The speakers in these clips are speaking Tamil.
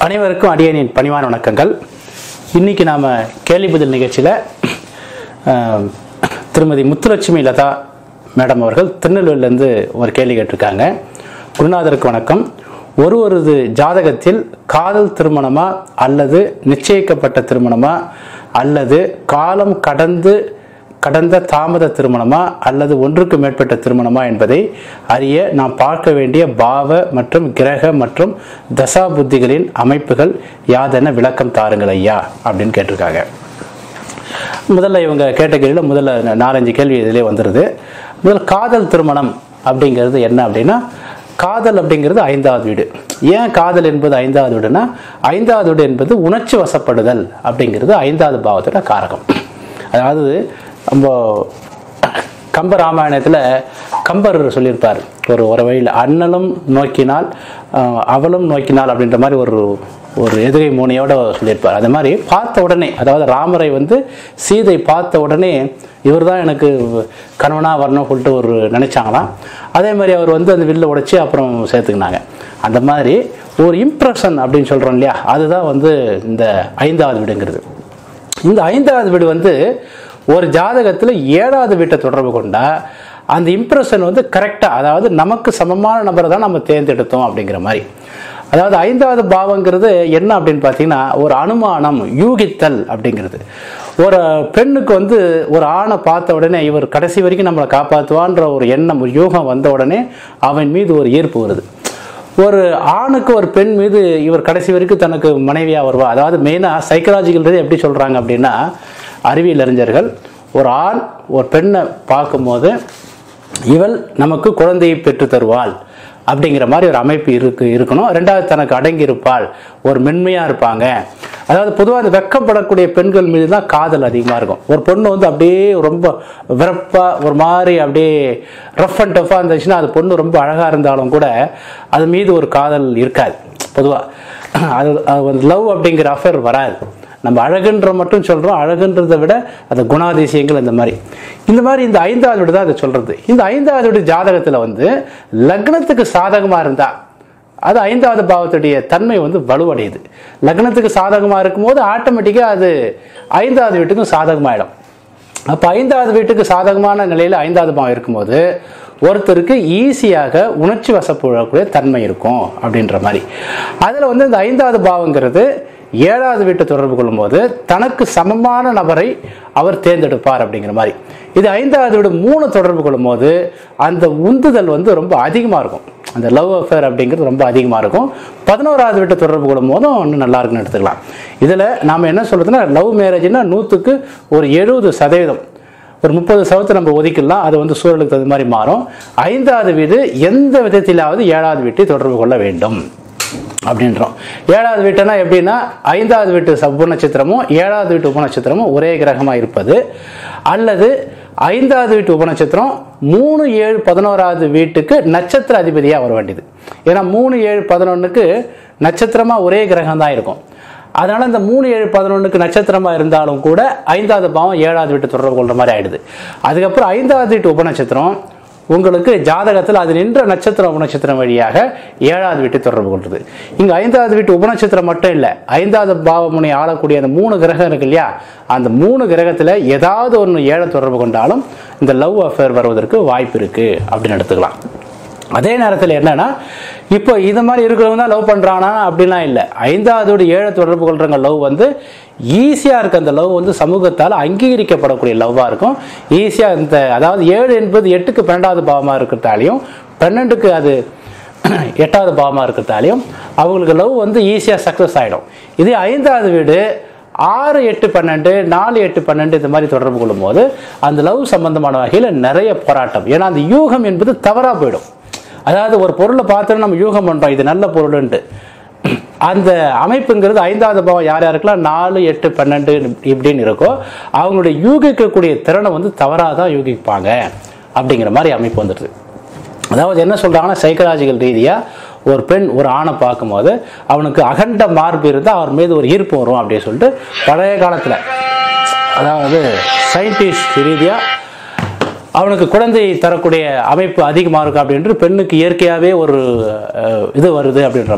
அனைவருக்கும் அடியனின் பணிவான வணக்கங்கள் இன்னைக்கு நாம் கேள்வி பதில் நிகழ்ச்சியில் அஹ், திருமதி முத்துலட்சுமி லதா மேடம் அவர்கள் திருநெல்வேலியிலேருந்து ஒரு கேள்வி கேட்டிருக்காங்க குருநாதருக்கு வணக்கம் ஒருவரது ஜாதகத்தில் காதல் திருமணமா அல்லது நிச்சயிக்கப்பட்ட திருமணமா அல்லது காலம் கடந்து கடந்த தாமத திருமணமா அல்லது ஒன்றுக்கு மேற்பட்ட திருமணமா என்பதை அறிய நாம் பார்க்க வேண்டிய பாவ மற்றும் கிரக மற்றும் தசா புத்திகளின் அமைப்புகள் யாதென விளக்கம் தாருங்கள் ஐயா அப்படின்னு கேட்டிருக்காங்க முதல்ல இவங்க கேட்ட கேள்வியில் முதல்ல நாலஞ்சு கேள்வி இதிலே வந்துடுது முதல்ல காதல் திருமணம் அப்படிங்கிறது என்ன அப்படின்னா காதல் அப்படிங்கிறது ஐந்தாவது வீடு ஏன் காதல் என்பது ஐந்தாவது வீடுனா ஐந்தாவது வீடு என்பது உணர்ச்சி வசப்படுதல் அப்படிங்கிறது ஐந்தாவது பாவத்தோட காரகம் அதாவது நம்ம கம்ப ராமாயணத்தில் கம்பர் சொல்லியிருப்பார் ஒரு ஒரு வழியில் அண்ணனும் நோக்கினால் ஆஹ், அவளும் நோக்கினாள் அப்படின்ற மாதிரி ஒரு ஒரு எதிரை மூனையோட சொல்லியிருப்பார் அது மாதிரி பார்த்த உடனே அதாவது ராமரை வந்து சீதை பார்த்த உடனே இவர் தான் எனக்கு கணவனாக வரணும் சொல்லிட்டு ஒரு நினைச்சாங்களாம் அதே மாதிரி அவர் வந்து அந்த வில்லை உடைச்சி அப்புறம் சேர்த்துக்கினாங்க அந்த மாதிரி ஒரு இம்ப்ரெஷன் அப்படின்னு சொல்கிறோம் இல்லையா அதுதான் வந்து இந்த ஐந்தாவது வீடுங்கிறது இந்த ஐந்தாவது வீடு வந்து ஒரு ஜாதகத்தில் ஏழாவது வீட்டை தொடர்பு கொண்டா அந்த இம்ப்ரெஷன் வந்து கரெக்டாக அதாவது நமக்கு சமமான நபரை தான் நம்ம தேர்ந்தெடுத்தோம் அப்படிங்கிற மாதிரி அதாவது ஐந்தாவது பாவங்கிறது என்ன அப்படின்னு பார்த்தீங்கன்னா ஒரு அனுமானம் யூகித்தல் அப்படிங்கிறது ஒரு பெண்ணுக்கு வந்து ஒரு ஆணை பார்த்த உடனே இவர் கடைசி வரைக்கும் நம்மளை காப்பாற்றுவான்ற ஒரு எண்ணம் ஒரு யூகம் வந்த உடனே அவன் மீது ஒரு ஈர்ப்பு வருது ஒரு ஆணுக்கு ஒரு பெண் மீது இவர் கடைசி வரைக்கும் தனக்கு மனைவியாக வருவா அதாவது மெயினாக சைக்கலாஜிக்கல் எப்படி சொல்கிறாங்க அப்படின்னா அறிவியல் அறிஞர்கள் ஒரு ஆண் ஒரு பெண்ணை பார்க்கும்போது இவள் நமக்கு குழந்தையை பெற்று தருவாள் அப்படிங்கிற மாதிரி ஒரு அமைப்பு இருக்கு இருக்கணும் ரெண்டாவது தனக்கு அடங்கி இருப்பாள் ஒரு மென்மையாக இருப்பாங்க அதாவது பொதுவாக அந்த வெக்கப்படக்கூடிய பெண்கள் மீது தான் காதல் அதிகமாக இருக்கும் ஒரு பொண்ணு வந்து அப்படியே ரொம்ப விரப்பாக ஒரு மாதிரி அப்படியே ரஃப் அண்ட் டஃப்பாக இருந்துச்சுன்னா அது பொண்ணு ரொம்ப அழகாக இருந்தாலும் கூட அது மீது ஒரு காதல் இருக்காது பொதுவாக அது அது லவ் அப்படிங்கிற அஃபேர் வராது நம்ம அழகுன்ற மட்டும் சொல்கிறோம் அழகுன்றதை விட அது குணாதிசயங்கள் இந்த மாதிரி இந்த மாதிரி இந்த ஐந்தாவது வீடு தான் அதை சொல்கிறது இந்த ஐந்தாவது வீடு ஜாதகத்தில் வந்து லக்னத்துக்கு சாதகமாக இருந்தால் அது ஐந்தாவது பாவத்துடைய தன்மை வந்து வலுவடையுது லக்னத்துக்கு சாதகமாக இருக்கும்போது ஆட்டோமேட்டிக்காக அது ஐந்தாவது வீட்டுக்கும் சாதகமாயிடும் அப்போ ஐந்தாவது வீட்டுக்கு சாதகமான நிலையில் ஐந்தாவது பாவம் இருக்கும்போது ஒருத்தருக்கு ஈஸியாக உணர்ச்சி வசப்படக்கூடிய தன்மை இருக்கும் அப்படின்ற மாதிரி அதில் வந்து இந்த ஐந்தாவது பாவங்கிறது ஏழாவது வீட்டை தொடர்பு கொள்ளும்போது தனக்கு சமமான நபரை அவர் தேர்ந்தெடுப்பார் அப்படிங்கிற மாதிரி இது ஐந்தாவது வீடு மூணு தொடர்பு கொள்ளும்போது அந்த உந்துதல் வந்து ரொம்ப அதிகமாக இருக்கும் அந்த லவ் அஃபேர் அப்படிங்கிறது ரொம்ப அதிகமாக இருக்கும் பதினோராவது வீட்டை தொடர்பு கொள்ளும் போதும் இன்னும் நல்லா இருக்குன்னு எடுத்துக்கலாம் இதில் நாம் என்ன சொல்றதுன்னா லவ் மேரேஜ்னா நூற்றுக்கு ஒரு எழுபது சதவீதம் ஒரு முப்பது சதவீதத்தை நம்ம ஒதுக்கிடலாம் அது வந்து சூழலுக்கு தகுந்த மாதிரி மாறும் ஐந்தாவது வீடு எந்த விதத்திலாவது ஏழாவது வீட்டை தொடர்பு கொள்ள வேண்டும் அப்படின்றோம் ஏழாவது வீட்டுனா எப்படின்னா ஐந்தாவது வீட்டு ச- உபநட்சத்திரமும் ஏழாவது வீட்டு உபநட்சத்திரமும் ஒரே கிரகமாக இருப்பது அல்லது ஐந்தாவது வீட்டு உபநட்சத்திரம் மூணு ஏழு பதினோராவது வீட்டுக்கு நட்சத்திர அதிபதியாக வர வேண்டியது ஏன்னா மூணு ஏழு பதினொன்றுக்கு நட்சத்திரமாக ஒரே கிரகம் தான் இருக்கும் அதனால இந்த மூணு ஏழு பதினொன்றுக்கு நட்சத்திரமா இருந்தாலும் கூட ஐந்தாவது பாவம் ஏழாவது வீட்டு தொடர்பு கொள்ற மாதிரி ஆயிடுது அதுக்கப்புறம் ஐந்தாவது வீட்டு உபநட்சத்திரம் உங்களுக்கு ஜாதகத்தில் அது நின்ற நட்சத்திர உபநட்சத்திரம் வழியாக ஏழாவது வீட்டை தொடர்பு கொள்றது இங்க ஐந்தாவது வீட்டு உபநட்சத்திரம் மட்டும் இல்லை ஐந்தாவது பாவமுனை ஆளக்கூடிய அந்த மூணு கிரகம் இருக்கு இல்லையா அந்த மூணு கிரகத்தில் ஏதாவது ஒன்று ஏழை தொடர்பு கொண்டாலும் இந்த லவ் அஃபேர் வருவதற்கு வாய்ப்பு இருக்கு அப்படின்னு எடுத்துக்கலாம் அதே நேரத்தில் என்னன்னா இப்போ இது மாதிரி இருக்கிறவங்க தான் லவ் பண்ணுறானா அப்படிலாம் இல்லை ஐந்தாவதோடு ஏழை தொடர்பு கொள்றவங்க லவ் வந்து ஈஸியாக இருக்க அந்த லவ் வந்து சமூகத்தால் அங்கீகரிக்கப்படக்கூடிய லவ்வாக இருக்கும் ஈஸியாக இந்த அதாவது ஏழு என்பது எட்டுக்கு பன்னெண்டாவது பாவமாக இருக்கிறதாலையும் பன்னெண்டுக்கு அது எட்டாவது பாவமாக இருக்கிறதாலையும் அவங்களுக்கு லவ் வந்து ஈஸியாக சக்ஸஸ் ஆகிடும் இதே ஐந்தாவது வீடு ஆறு எட்டு பன்னெண்டு நாலு எட்டு பன்னெண்டு இந்த மாதிரி தொடர்பு கொள்ளும்போது அந்த லவ் சம்பந்தமான வகையில் நிறைய போராட்டம் ஏன்னா அந்த யூகம் என்பது தவறாக போயிடும் அதாவது ஒரு பொருளை பார்த்து நம்ம யூகம் பண்ணுறோம் இது நல்ல பொருள்ன்ட்டு அந்த அமைப்புங்கிறது ஐந்தாவது பாவம் யார் யாருக்கெல்லாம் நாலு எட்டு பன்னெண்டு இப்படின்னு இருக்கோ அவங்களுடைய யூகிக்கக்கூடிய திறனை வந்து தவறாக தான் யூகிப்பாங்க அப்படிங்கிற மாதிரி அமைப்பு வந்துடுது அதாவது என்ன சொல்றாங்கன்னா சைக்கலாஜிக்கல் ரீதியாக ஒரு பெண் ஒரு ஆணை பார்க்கும்போது அவனுக்கு அகண்ட மார்பு இருந்தால் அவர் மீது ஒரு ஈர்ப்பு வரும் அப்படின்னு சொல்லிட்டு பழைய காலத்தில் அதாவது சயின்டிஸ்ட் ரீதியாக அவனுக்கு குழந்தை தரக்கூடிய அமைப்பு அதிகமாக இருக்கும் அப்படின்ட்டு பெண்ணுக்கு இயற்கையாகவே ஒரு அஹ், இது வருது அப்படின்ற மாதிரி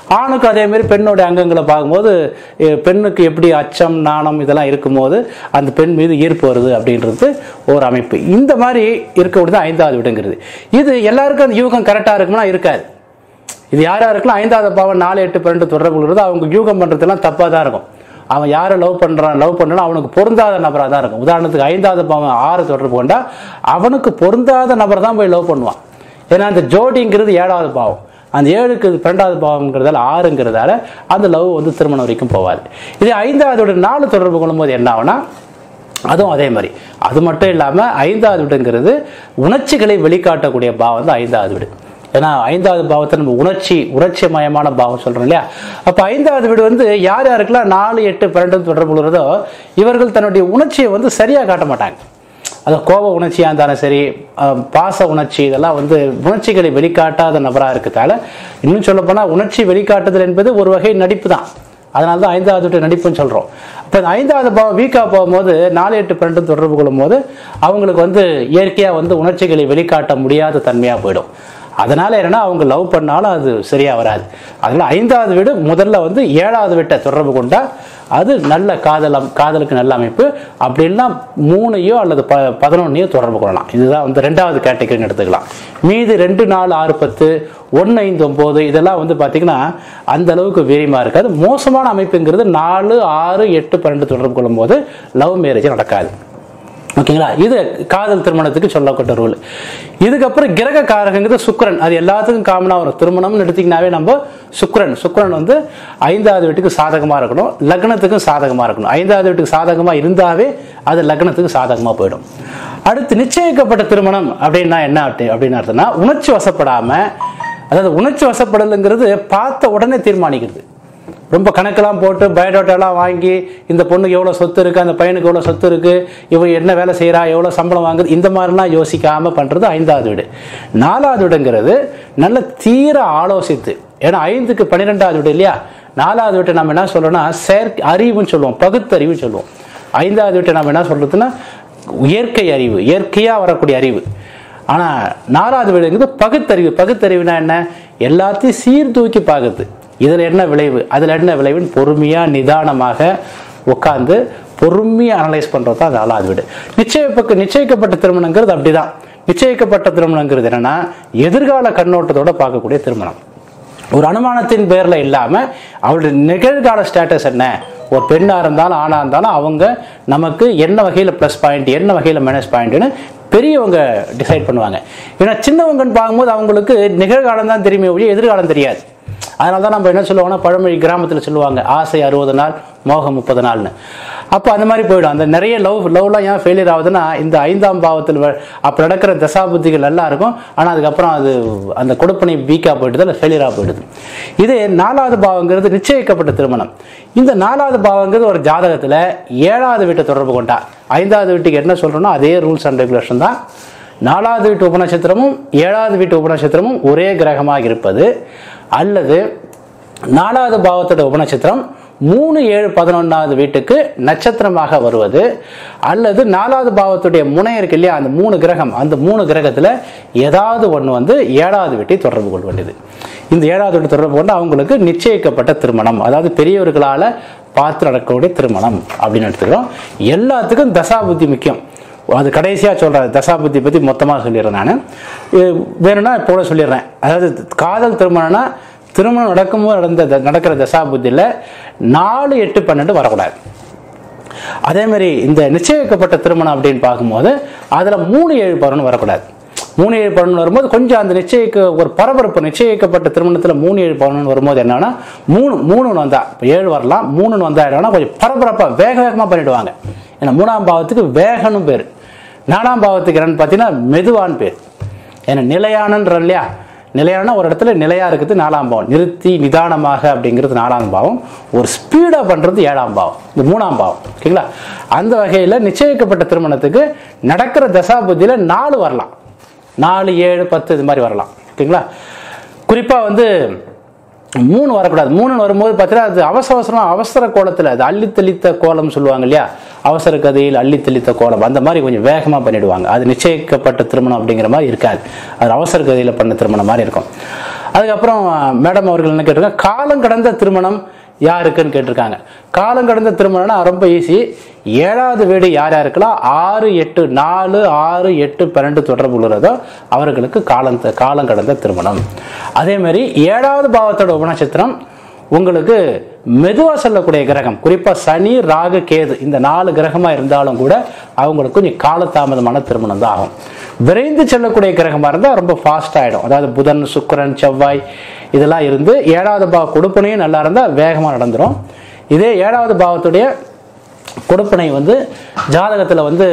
ஆணுக்கு அதே மாதிரி பெண்ணுடைய அங்கங்களை பார்க்கும்போது அஹ், பெண்ணுக்கு எப்படி அச்சம் நாணம் இதெல்லாம் இருக்கும்போது அந்த பெண் மீது ஈர்ப்பு வருது அப்படின்றது ஒரு அமைப்பு இந்த மாதிரி இருக்கக்கூடியது ஐந்தாவது வீடுங்கிறது இது எல்லாருக்கும் அந்த யூகம் கரெக்டாக இருக்குமா இருக்காது இது யார் யாருக்கெல்லாம் ஐந்தாவது பாவம் நாலு எட்டு பன்னெண்டு தொடர்பு உள்ளதோ அவங்க யூகம் பண்ணுறதுலாம் தப்பாக தான் இருக்கும் அவன் யாரை லவ் பண்ணுறான் லவ் பண்ணுறான் அவனுக்கு பொருந்தாத நபராக தான் இருக்கும் உதாரணத்துக்கு ஐந்தாவது பாவம் ஆறு தொடர்பு கொண்டா அவனுக்கு பொருந்தாத நபர் தான் போய் லவ் பண்ணுவான் ஏன்னா அந்த ஜோடிங்கிறது ஏழாவது பாவம் அந்த ஏழுக்கு பன்னெண்டாவது பாவம்ங்கிறதால ஆறுங்கிறதால அந்த லவ் வந்து திருமணம் வரைக்கும் போகாது இது ஐந்தாவதோட நாலு தொடர்பு கொள்ளும்போது என்ன ஆகும்னா அதுவும் அதே மாதிரி அது மட்டும் இல்லாமல் ஐந்தாவது வீடுங்கிறது உணர்ச்சிகளை வெளிக்காட்டக்கூடிய பாவம் தான் ஐந்தாவது வீடு ஏன்னா ஐந்தாவது பாவத்தை நம்ம உணர்ச்சி உணர்ச்சி மயமான பாவம் சொல்றோம் இல்லையா அப்போ ஐந்தாவது வீடு வந்து யார் யாருக்கெல்லாம் நாலு எட்டு பன்னெண்டு தொடர்பு உள்ளதோ இவர்கள் தன்னுடைய உணர்ச்சியை வந்து சரியாக காட்ட மாட்டாங்க அது கோப உணர்ச்சியாக இருந்தாலும் சரி அஹ், பாச உணர்ச்சி இதெல்லாம் வந்து உணர்ச்சிகளை வெளிக்காட்டாத நபராக இருக்கிறதால இன்னும் சொல்லப்போனால் உணர்ச்சி வெளிக்காட்டுதல் என்பது ஒரு வகை நடிப்பு தான் அதனால தான் ஐந்தாவது வீட்டு நடிப்புன்னு சொல்கிறோம் இப்போ இந்த ஐந்தாவது பாவம் வீக்காக போகும்போது நாலு எட்டு பன்னெண்டு தொடர்பு கொள்ளும்போது அவங்களுக்கு வந்து இயற்கையாக வந்து உணர்ச்சிகளை வெளிக்காட்ட முடியாத தன்மையாக போயிடும் அதனால என்னன்னா அவங்க லவ் பண்ணாலும் அது சரியா வராது அதனால ஐந்தாவது வீடு முதல்ல வந்து ஏழாவது வீட்டை தொடர்பு கொண்டா அது நல்ல காதல் அம்- காதலுக்கு நல்ல அமைப்பு அப்படி இல்லைன்னா மூணையோ அல்லது ப பதினொன்னையோ தொடர்பு கொள்ளலாம் இதுதான் வந்து ரெண்டாவது கேட்டகரின்னு எடுத்துக்கலாம் மீதி ரெண்டு நாலு ஆறு பத்து ஒன்று ஐந்து ஒம்பது இதெல்லாம் வந்து பார்த்தீங்கன்னா அந்த அளவுக்கு வீரியமாக இருக்காது மோசமான அமைப்புங்கிறது நாலு ஆறு எட்டு பன்னெண்டு தொடர்பு கொள்ளும்போது லவ் மேரேஜ் நடக்காது ஓகேங்களா இது காதல் திருமணத்துக்கு சொல்லப்பட்ட ரூல் இதுக்கப்புறம் கிரக காரகங்கிறது சுக்கிரன் அது எல்லாத்துக்கும் காமனாக வரும் திருமணம்னு எடுத்தீங்கன்னாவே நம்ம சுக்கிரன் சுக்கிரன் வந்து ஐந்தாவது வீட்டுக்கு சாதகமாக இருக்கணும் லக்னத்துக்கும் சாதகமாக இருக்கணும் ஐந்தாவது வீட்டுக்கு சாதகமாக இருந்தாவே அது லக்னத்துக்கு சாதகமாக போயிடும் அடுத்து நிச்சயிக்கப்பட்ட திருமணம் அப்படின்னா என்ன அப்படி- அப்படின்னு அர்த்தம்னா உணர்ச்சி வசப்படாமல் அதாவது உணர்ச்சி வசப்படலுங்கிறது பார்த்த உடனே தீர்மானிக்கிறது ரொம்ப கணக்கெல்லாம் போட்டு பயோடேட்டாலாம் வாங்கி இந்த பொண்ணுக்கு எவ்வளோ சொத்து இருக்குது அந்த பையனுக்கு எவ்வளோ சொத்து இருக்குது இவன் என்ன வேலை செய்கிறா எவ்வளோ சம்பளம் வாங்குது இந்த மாதிரிலாம் யோசிக்காமல் பண்ணுறது ஐந்தாவது வீடு நாலாவது வீடுங்கிறது நல்ல தீர ஆலோசித்து ஏன்னா ஐந்துக்கு பன்னிரெண்டாவது வீடு இல்லையா நாலாவது வீட்டை நம்ம என்ன சொல்றோம்னா செயற்கை அறிவுன்னு சொல்லுவோம் பகுத்தறிவுன்னு சொல்லுவோம் ஐந்தாவது வீட்டை நம்ம என்ன சொல்றதுன்னா இயற்கை அறிவு இயற்கையாக வரக்கூடிய அறிவு ஆனால் நாலாவது வீடுங்கிறது பகுத்தறிவு பகுத்தறிவுனா என்ன எல்லாத்தையும் சீர்தூக்கி பார்க்குது இதில் என்ன விளைவு அதில் என்ன விளைவுன்னு பொறுமையாக நிதானமாக உட்காந்து பொறுமையாக அனலைஸ் பண்ணுறது தான் நாலாவது வீடு நிச்சயப்பக்க நிச்சயிக்கப்பட்ட திருமணங்கிறது அப்படிதான் நிச்சயிக்கப்பட்ட திருமணங்கிறது என்னன்னா எதிர்கால கண்ணோட்டத்தோட பார்க்கக்கூடிய திருமணம் ஒரு அனுமானத்தின் பேரில் இல்லாமல் அவளுடைய நிகழ்கால ஸ்டேட்டஸ் என்ன ஒரு பெண்ணாக இருந்தாலும் ஆணாக இருந்தாலும் அவங்க நமக்கு என்ன வகையில் ப்ளஸ் பாயிண்ட் என்ன வகையில் மைனஸ் பாயிண்ட்னு பெரியவங்க டிசைட் பண்ணுவாங்க ஏன்னா சின்னவங்கன்னு பார்க்கும்போது அவங்களுக்கு நிகழ்காலம் தான் தெரியுமே ஒழிய எதிர்காலம் தெரியாது அதனால தான் நம்ம என்ன சொல்லுவாங்கன்னா பழமொழி கிராமத்தில் சொல்லுவாங்க ஆசை அறுபது நாள் மோகம் முப்பது நாள்னு அப்போ அந்த மாதிரி போயிடும் அந்த நிறைய லவ் லவ்லாம் ஏன் ஃபெயிலியர் ஆகுதுன்னா இந்த ஐந்தாம் பாவத்தில் வ- அப்போ நடக்கிற தசாபுத்திகள் நல்லா இருக்கும் ஆனால் அதுக்கப்புறம் அது அந்த கொடுப்பனை வீக்காக போயிடுது இல்லை ஃபெயிலியராக போயிடுது இது நாலாவது பாவங்கிறது நிச்சயிக்கப்பட்ட திருமணம் இந்த நாலாவது பாவங்கிறது ஒரு ஜாதகத்தில் ஏழாவது வீட்டை தொடர்பு கொண்டா ஐந்தாவது வீட்டுக்கு என்ன சொல்கிறோன்னா அதே ரூல்ஸ் அண்ட் ரெகுலேஷன் தான் நாலாவது வீட்டு உபநட்சத்திரமும் ஏழாவது வீட்டு உபநட்சத்திரமும் ஒரே கிரகமாக இருப்பது அல்லது நாலாவது பாவத்தோட உபநட்சத்திரம் மூணு ஏழு பதினொன்றாவது வீட்டுக்கு நட்சத்திரமாக வருவது அல்லது நாலாவது பாவத்துடைய முனை இருக்கு இல்லையா அந்த மூணு கிரகம் அந்த மூணு கிரகத்தில் ஏதாவது ஒன்று வந்து ஏழாவது வீட்டை தொடர்பு கொள்ள வேண்டியது இந்த ஏழாவது வீட்டை தொடர்பு கொண்டு அவங்களுக்கு நிச்சயிக்கப்பட்ட திருமணம் அதாவது பெரியவர்களால் பார்த்து நடக்கக்கூடிய திருமணம் அப்படின்னு எடுத்துக்கிறோம் எல்லாத்துக்கும் தசாபுத்தி முக்கியம் அது கடைசியாக சொல்கிறேன் தசாபுத்தி பற்றி மொத்தமாக சொல்லிடுறேன் நான் வேணும்னா இப்போ சொல்லிடுறேன் அதாவது காதல் திருமணம்னா திருமணம் நடக்கும்போது நடந்த த- நடக்கிற தசாபுத்தியில் நாலு எட்டு பன்னெண்டு வரக்கூடாது அதே மாதிரி இந்த நிச்சயிக்கப்பட்ட திருமணம் அப்படின்னு பார்க்கும்போது அதில் மூணு ஏழு பதினொன்று வரக்கூடாது மூணு ஏழு பதினொன்று வரும்போது கொஞ்சம் அந்த நிச்சயிக்க ஒரு பரபரப்பு நிச்சயிக்கப்பட்ட திருமணத்தில் மூணு ஏழு பதினொன்று வரும்போது என்னன்னா மூணு மூணுன்னு வந்தா இப்போ ஏழு வரலாம் மூணுன்னு வந்தா என்னன்னா கொஞ்சம் பரபரப்பாக வேக வேகமாக பண்ணிடுவாங்க ஏன்னா மூணாம் பாவத்துக்கு வேகன்னு பேர் நாலாம் பாவத்துக்கு என்னன்னு பார்த்தீங்கன்னா மெதுவான்னு பேர் ஏன்னா நிலையானன்ற இல்லையா நிலையான ஒரு இடத்துல நிலையா இருக்குது நாலாம் பாவம் நிறுத்தி நிதானமாக அப்படிங்கிறது நாலாம் பாவம் ஒரு ஸ்பீடாக பண்ணுறது ஏழாம் பாவம் இந்த மூணாம் பாவம் ஓகேங்களா அந்த வகையில் நிச்சயிக்கப்பட்ட திருமணத்துக்கு நடக்கிற தசாபுத்தியில் நாலு வரலாம் நாலு ஏழு பத்து இது மாதிரி வரலாம் ஓகேங்களா குறிப்பாக வந்து மூணு வரக்கூடாது மூணு வரும்போது பார்த்தீங்கன்னா அது அவசர அவசரம் அவசர கோலத்தில் அது அள்ளி தெளித்த கோலம் சொல்லுவாங்க இல்லையா அவசர கதையில் அள்ளி தெளித்த கோலம் அந்த மாதிரி கொஞ்சம் வேகமாக பண்ணிடுவாங்க அது நிச்சயிக்கப்பட்ட திருமணம் அப்படிங்கிற மாதிரி இருக்காது அது அவசர கதையில் பண்ண திருமணம் மாதிரி இருக்கும் அதுக்கப்புறம் மேடம் அவர்கள் என்ன கேட்டிருக்காங்க காலம் கடந்த திருமணம் யாருக்குன்னு கேட்டிருக்காங்க காலம் கடந்த திருமணம்னா ரொம்ப ஈஸி ஏழாவது வீடு யார் யாருக்கெல்லாம் ஆறு எட்டு நாலு ஆறு எட்டு பன்னெண்டு தொடர்பு உள்ளதோ அவர்களுக்கு காலம் காலம் கடந்த திருமணம் அதே மாதிரி ஏழாவது பாவத்தோட உபநட்சத்திரம் உங்களுக்கு மெதுவா செல்லக்கூடிய கிரகம் குறிப்பா சனி ராகு கேது இந்த நாலு கிரகமா இருந்தாலும் கூட அவங்களுக்கு கொஞ்சம் காலதாமதமான திருமணம் தான் ஆகும் விரைந்து செல்லக்கூடிய கிரகமா இருந்தா ரொம்ப ஃபாஸ்ட் ஆயிடும் அதாவது புதன் சுக்கிரன் செவ்வாய் இதெல்லாம் இருந்து ஏழாவது பாவ கொடுப்பனையும் நல்லா இருந்தா வேகமா நடந்துரும் இதே ஏழாவது பாவத்துடைய கொடுப்பனை வந்து ஜாதகத்துல வந்து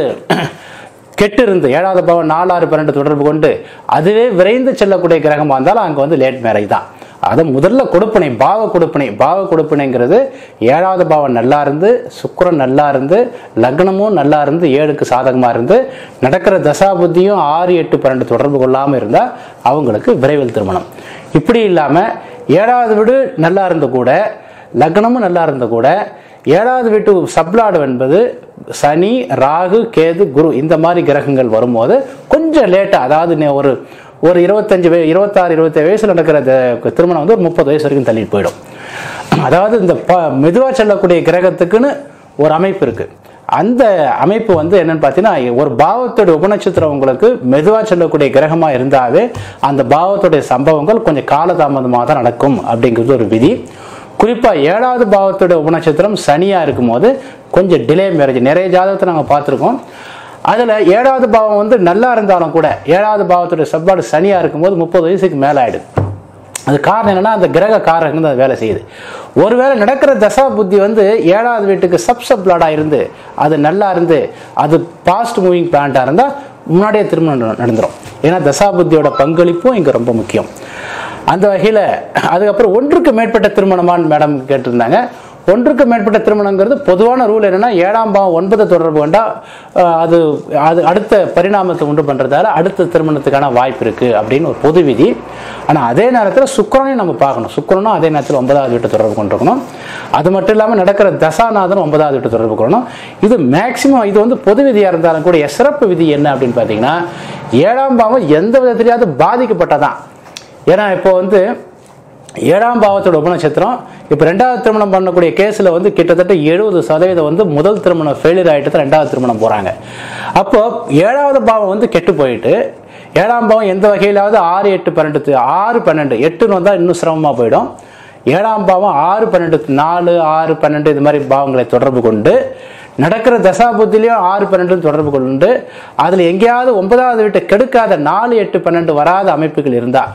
கெட்டு இருந்து ஏழாவது பாவம் நாலாறு பன்னெண்டு தொடர்பு கொண்டு அதுவே விரைந்து செல்லக்கூடிய கிரகமா இருந்தாலும் அங்க வந்து லேட் மேரேஜ் தான் அது முதல்ல கொடுப்பனை பாவ கொடுப்பனை பாவ கொடுப்பனைங்கிறது ஏழாவது பாவம் நல்லா இருந்து சுக்கிரன் நல்லா இருந்து லக்னமும் நல்லா இருந்து ஏழுக்கு சாதகமா இருந்து நடக்கிற தசாபுத்தியும் ஆறு எட்டு பன்னெண்டு தொடர்பு கொள்ளாம இருந்தா அவங்களுக்கு விரைவில் திருமணம் இப்படி இல்லாம ஏழாவது வீடு நல்லா இருந்து கூட லக்னமும் நல்லா இருந்த கூட ஏழாவது வீட்டு சப்ளாடு என்பது சனி ராகு கேது குரு இந்த மாதிரி கிரகங்கள் வரும்போது கொஞ்சம் லேட்டாக அதாவது நீ ஒரு ஒரு இருபத்தஞ்சு வய இருபத்தாறு இருபத்தேழு வயசுல நடக்கிற த- திருமணம் வந்து ஒரு முப்பது வயசு வரைக்கும் தள்ளிட்டு போயிடும் அதாவது இந்த ப மெதுவாக செல்லக்கூடிய கிரகத்துக்குன்னு ஒரு அமைப்பு இருக்கு அந்த அமைப்பு வந்து என்னன்னு பார்த்தீங்கன்னா ஒரு பாவத்தோட உபநட்சத்திரம் உங்களுக்கு மெதுவாக செல்லக்கூடிய கிரகமா இருந்தாவே அந்த பாவத்துடைய சம்பவங்கள் கொஞ்சம் காலதாமதமாக தான் நடக்கும் அப்படிங்கிறது ஒரு விதி குறிப்பா ஏழாவது பாவத்தோட உபநட்சத்திரம் சனியா இருக்கும்போது கொஞ்சம் டிலே மேரேஜ் நிறைய ஜாதகத்தை நாங்கள் பார்த்துருக்கோம் அதுல ஏழாவது பாவம் வந்து நல்லா இருந்தாலும் கூட ஏழாவது பாவத்தோட செவ்வாடு சனியா இருக்கும்போது முப்பது வயசுக்கு மேல ஆயிடுது அது காரணம் என்னன்னா அந்த கிரக காரகம் வந்து அது வேலை செய்யுது ஒருவேளை நடக்கிற தசா புத்தி வந்து ஏழாவது வீட்டுக்கு சப் சப்ளாடா இருந்து அது நல்லா இருந்து அது பாஸ்ட் மூவிங் பிளான்டா இருந்தா முன்னாடியே திருமணம் நடந்துரும் ஏன்னா தசா புத்தியோட பங்களிப்பும் இங்க ரொம்ப முக்கியம் அந்த வகையில அதுக்கப்புறம் ஒன்றுக்கு மேற்பட்ட திருமணமான்னு மேடம் கேட்டிருந்தாங்க ஒன்றுக்கு மேற்பட்ட திருமணங்கிறது பொதுவான ரூல் என்னன்னா ஏழாம் பாவம் ஒன்பது தொடர்பு கொண்டா அஹ், அது அது அடுத்த பரிணாமத்தை உண்டு பண்றதால அடுத்த திருமணத்துக்கான வாய்ப்பு இருக்கு அப்படின்னு ஒரு பொது விதி ஆனா அதே நேரத்தில் சுக்கிரனையும் நம்ம பார்க்கணும் சுக்கிரனும் அதே நேரத்தில் ஒன்பதாவது வீட்டு தொடர்பு கொண்டிருக்கணும் அது மட்டும் இல்லாமல் நடக்கிற தசாநாதனும் ஒன்பதாவது வீட்டு தொடர்பு கொள்ளணும் இது மேக்சிமம் இது வந்து பொது விதியா இருந்தாலும் கூட சிறப்பு விதி என்ன அப்படின்னு பார்த்தீங்கன்னா ஏழாம் பாவம் எந்த விதத்திலேயாவது பாதிக்கப்பட்டதான் ஏன்னா இப்போ வந்து ஏழாம் பாவத்தோட உபநட்சத்திரம் இப்போ ரெண்டாவது திருமணம் பண்ணக்கூடிய கேஸில் வந்து கிட்டத்தட்ட எழுபது சதவீதம் வந்து முதல் திருமணம் ஃபெயிலியர் ஆகிட்டு தான் ரெண்டாவது திருமணம் போகிறாங்க அப்போ ஏழாவது பாவம் வந்து கெட்டு போயிட்டு ஏழாம் பாவம் எந்த வகையிலாவது ஆறு எட்டு பன்னெண்டு தி- ஆறு பன்னெண்டு எட்டுன்னு வந்தால் இன்னும் சிரமமாக போயிடும் ஏழாம் பாவம் ஆறு பன்னெண்டு நாலு ஆறு பன்னெண்டு இது மாதிரி பாவங்களை தொடர்பு கொண்டு நடக்கிற தசாபுத்திலையும் ஆறு பன்னெண்டு தொடர்பு கொண்டு அதில் எங்கேயாவது ஒன்பதாவது வீட்டை கெடுக்காத நாலு எட்டு பன்னெண்டு வராத அமைப்புகள் இருந்தால்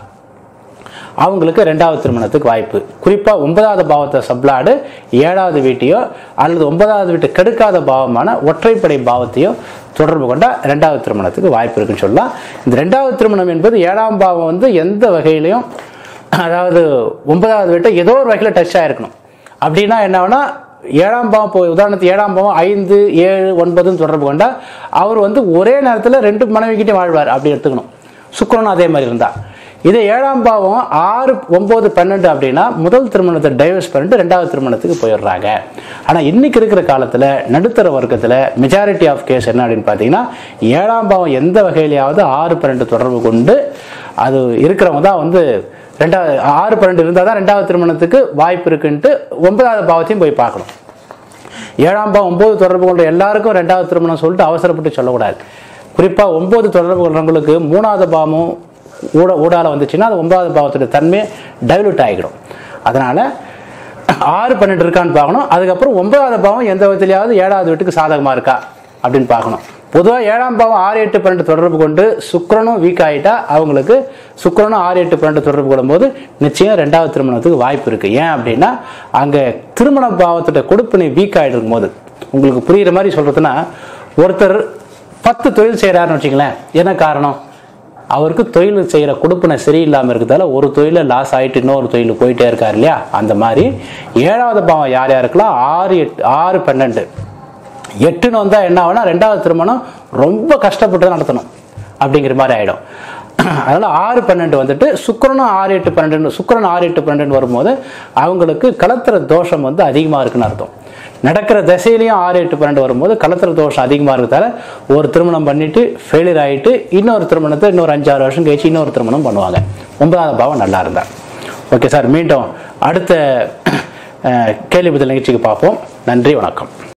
அவங்களுக்கு ரெண்டாவது திருமணத்துக்கு வாய்ப்பு குறிப்பா ஒன்பதாவது பாவத்தை சப்ளாடு ஏழாவது வீட்டையோ அல்லது ஒன்பதாவது வீட்டை கெடுக்காத பாவமான ஒற்றைப்படை பாவத்தையோ தொடர்பு கொண்டா ரெண்டாவது திருமணத்துக்கு வாய்ப்பு இருக்குன்னு சொல்லலாம் இந்த ரெண்டாவது திருமணம் என்பது ஏழாம் பாவம் வந்து எந்த வகையிலையும் அதாவது ஒன்பதாவது வீட்டை ஏதோ ஒரு வகையில் டச் ஆயிருக்கணும் அப்படின்னா என்ன ஆகும்னா ஏழாம் பாவம் இப்போ உதாரணத்துக்கு ஏழாம் பாவம் ஐந்து ஏழு ஒன்பதுன்னு தொடர்பு கொண்டா அவர் வந்து ஒரே நேரத்தில் ரெண்டு மனைவிக்கிட்டே வாழ்வார் அப்படி எடுத்துக்கணும் சுக்கிரனும் அதே மாதிரி இருந்தா இதே ஏழாம் பாவம் ஆறு ஒன்பது பன்னெண்டு அப்படின்னா முதல் திருமணத்தை டைவர்ஸ் பண்ணிட்டு ரெண்டாவது திருமணத்துக்கு போயிடுறாங்க ஆனால் இன்னைக்கு இருக்கிற காலத்தில் நடுத்தர வர்க்கத்தில் மெஜாரிட்டி ஆஃப் கேஸ் என்ன அப்படின்னு பார்த்தீங்கன்னா ஏழாம் பாவம் எந்த வகையிலையாவது ஆறு பன்னெண்டு தொடர்பு கொண்டு அது இருக்கிறவங்க தான் வந்து ரெண்டாவது ஆறு பன்னெண்டு இருந்தால் தான் ரெண்டாவது திருமணத்துக்கு வாய்ப்பு இருக்குன்ட்டு ஒன்பதாவது பாவத்தையும் போய் பார்க்கணும் ஏழாம் பாவம் ஒன்பது தொடர்பு கொண்ட எல்லாருக்கும் ரெண்டாவது திருமணம் சொல்லிட்டு அவசரப்பட்டு சொல்லக்கூடாது குறிப்பாக ஒன்பது தொடர்பு கொள்றவங்களுக்கு மூணாவது பாவமும் ஊட ஊடால வந்துச்சுன்னா அது ஒன்பதாவது பாவத்துடைய தன்மை டைலூட் ஆகிடும் அதனால ஆறு பன்னெண்டு இருக்கான்னு பார்க்கணும் அதுக்கப்புறம் ஒன்பதாவது பாவம் எந்த விதத்திலேயாவது ஏழாவது வீட்டுக்கு சாதகமாக இருக்கா அப்படின்னு பார்க்கணும் பொதுவாக ஏழாம் பாவம் ஆறு எட்டு பன்னெண்டு தொடர்பு கொண்டு சுக்கிரனும் வீக் ஆகிட்டா அவங்களுக்கு சுக்கிரனும் ஆறு எட்டு பன்னெண்டு தொடர்பு கொள்ளும்போது நிச்சயம் ரெண்டாவது திருமணத்துக்கு வாய்ப்பு இருக்குது ஏன் அப்படின்னா அங்கே திருமண பாவத்தோட கொடுப்பினை வீக் ஆகிட்டு இருக்கும்போது உங்களுக்கு புரியுற மாதிரி சொல்கிறதுனா ஒருத்தர் பத்து தொழில் செய்கிறாருன்னு வச்சுங்களேன் என்ன காரணம் அவருக்கு தொழில் செய்கிற கொடுப்பினை சரியில்லாமல் இருக்கிறதால ஒரு தொழில லாஸ் ஆகிட்டு இன்னொரு தொழில் போயிட்டே இருக்கார் இல்லையா அந்த மாதிரி ஏழாவது பாவம் யார் யாருக்கெல்லாம் ஆறு எட்டு ஆறு பன்னெண்டு எட்டுன்னு வந்தால் என்ன ஆகும்னா ரெண்டாவது திருமணம் ரொம்ப கஷ்டப்பட்டு தான் நடத்தணும் அப்படிங்கிற மாதிரி ஆகிடும் அதனால் ஆறு பன்னெண்டு வந்துட்டு சுக்கிரனும் ஆறு எட்டு பன்னெண்டு சுக்கிரன் ஆறு எட்டு பன்னெண்டு வரும்போது அவங்களுக்கு கலத்திர தோஷம் வந்து அதிகமாக இருக்குன்னு அர்த்தம் நடக்கிற திசையிலையும் ஆறு எட்டு பன்னெண்டு வரும்போது கலத்திர தோஷம் அதிகமாக இருக்கிறதால ஒரு திருமணம் பண்ணிட்டு ஃபெயிலியர் ஆகிட்டு இன்னொரு திருமணத்தை இன்னொரு அஞ்சாறு வருஷம் கழிச்சு இன்னொரு திருமணம் பண்ணுவாங்க ஒன்பதாவது பாவம் நல்லா இருந்தா ஓகே சார் மீண்டும் அடுத்த அஹ், கேள்வி பதில் நிகழ்ச்சிக்கு பார்ப்போம் நன்றி வணக்கம்